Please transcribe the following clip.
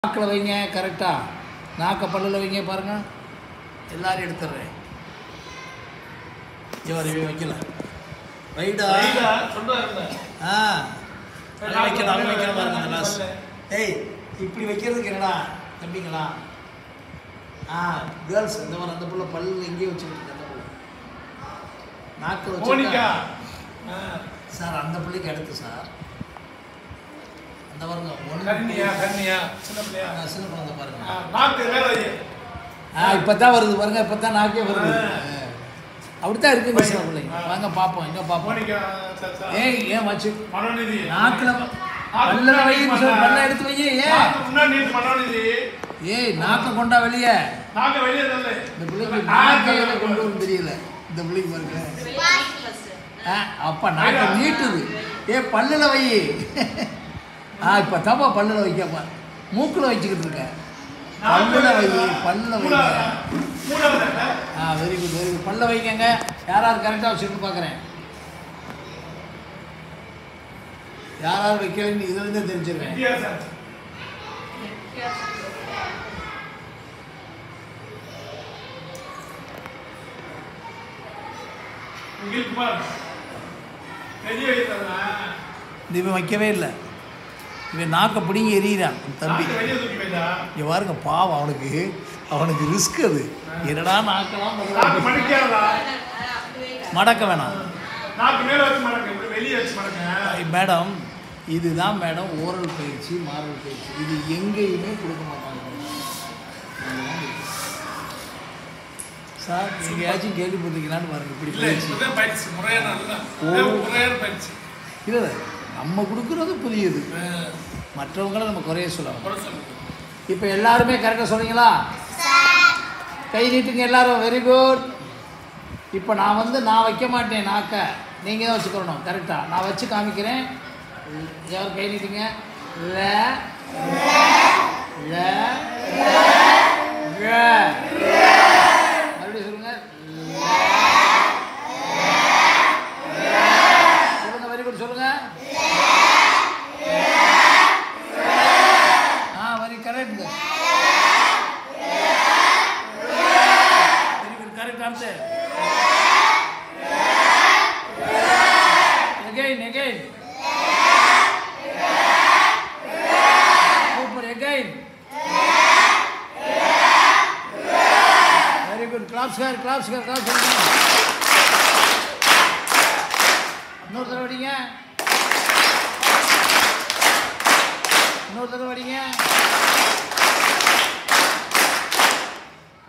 நாக்கில் வைங்க கரெக்டாக நாக்க பல்லில் வைங்க பாருங்க எல்லாரும் எடுத்துடுறேன் இவர் இவன் வைக்கல ரைடா ஆ நல்லா வைக்கணும் அவங்க வைக்கணும் பாருங்க அந்த கிளாஸ் ஏய் இப்படி வைக்கிறதுக்கு என்னடா தம்பிங்களா ஆ கேர்ள்ஸ் இந்த மாதிரி அந்த புள்ள பல்லு எங்கேயோ வச்சுக்கிட்டு அந்த புள்ள நாக்கில் மோனிகா வச்சு சார் அந்த பிள்ளைக்கு அடுத்து சார் அந்த பாருங்க கன்னியா ஒன்று கன்னியா சின்ன பிள்ளையா சின்ன குழந்தை பாருங்க ஆ, நாக்கு மேல வை. ஆ இப்போ தான் வருது பாருங்க இப்போ தான் நாக்கே வருது ஆ. அப்படித்தான் இருக்குங்க பையன். சில பிள்ளைங்க ஆ. வாங்க பார்ப்போம் எங்கே பார்ப்போம் மோனிகா சச்சா. ஏய் ஏன் வச்சு மனோநிதி நாக்கில் நாக்கு பல்ல முன்னாடி வைன்னு நீட்டு சொல்லி பண்ணா. பல்ல எடுத்து வையே ஏன் நாக்கு முன்னாடி நீட்டு மனோநிதி ஏய் நாக்க கொண்டா வெளியே நாக்கு வெளியே தள்ளு. இந்த பிள்ளைக்கு நாக்கு நாக்கே எதை கொண்டு வந்து தெரியல இந்த பிள்ளைக்கு பாருங்க ஆ அப்பா நாக்க நீட்டுது ஏ பல்லுல வை ஆ இப்போ தப்பா பல்லுல வைக்கப்பா மூக்குல வச்சுக்கிட்டு இருக்கேன் பல்லுல வை பல்லுல வைங்க மூணாவது. மூணாவது என்ன? ஆ வெரி குட் வெரி குட் பல்ல வைக்கங்க யார் யார் கரெக்டாக வச்சுருந்து பார்க்குறேன் யார் யார் வைக்கலன்னு இதுலேருந்தே தெரிஞ்சிருவேன் வித்தியாசம். உங்களுக்கு பாரு. வெளியே வைத்ததுனா, இது இவன் வைக்கவே இல்லை இவன் நாக்க பிடிங்கி எறிகிறான் உன் தம்பி நாக்கு வெளியே தூக்கி வைடா. இங்கே பாருங்க பாவம் அவனுக்கு அவனுக்கு ரிஸ்க் அது என்னடா நாக்கெல்லாம் நாக்கு முதல்ல மடிக்காதடா. மடக்க வேணாம் நாக்கு மேல வச்சு மடக்கு இப்படி வெளியே வச்சு மடக்கு மேடம் இதுதான் மேடம் ஓரல் பயிற்சி மாரல் பயிற்சி இது எங்கேயுமே கொடுக்க மாட்டாங்க இதுதான் இருக்கு. சார் எங்கேயாச்சும் கேள்விப்பட்டிருக்கீங்களான்னு பாருங்க இப்படி இல்ல பயிற்சி இப்பதான் பயிற்சி முறையான அதுதான். ஓ. அதான் முறையான பயிற்சி இல்லை நம்ம கொடுக்குறது புரியுது ஆ, மற்றவங்கள நம்ம குறைய சொல்லலாம் குறை சொல்லு. இப்போ எல்லாருமே கரெக்டாக சொன்னீங்களா கை நீட்டுங்க எல்லாரும் வெரி குட் இப்போ நான் வந்து நான் வைக்க மாட்டேன் நாக்க நீங்கள் தான் வச்சுக்கணும் கரெக்டாக நான் வச்சு காமிக்கிறேன் யாரும் கை நீட்டுங்க ல ல ல. மறுபடியும் சொல்லுங்க சொல்லுங்க வெரி குட் சொல்லுங்க ஆ very correct very good correct answer again again super again very good claps here claps here claps here இன்னொரு தடவை அடிங்க இன்னொரு தடவை அடிங்க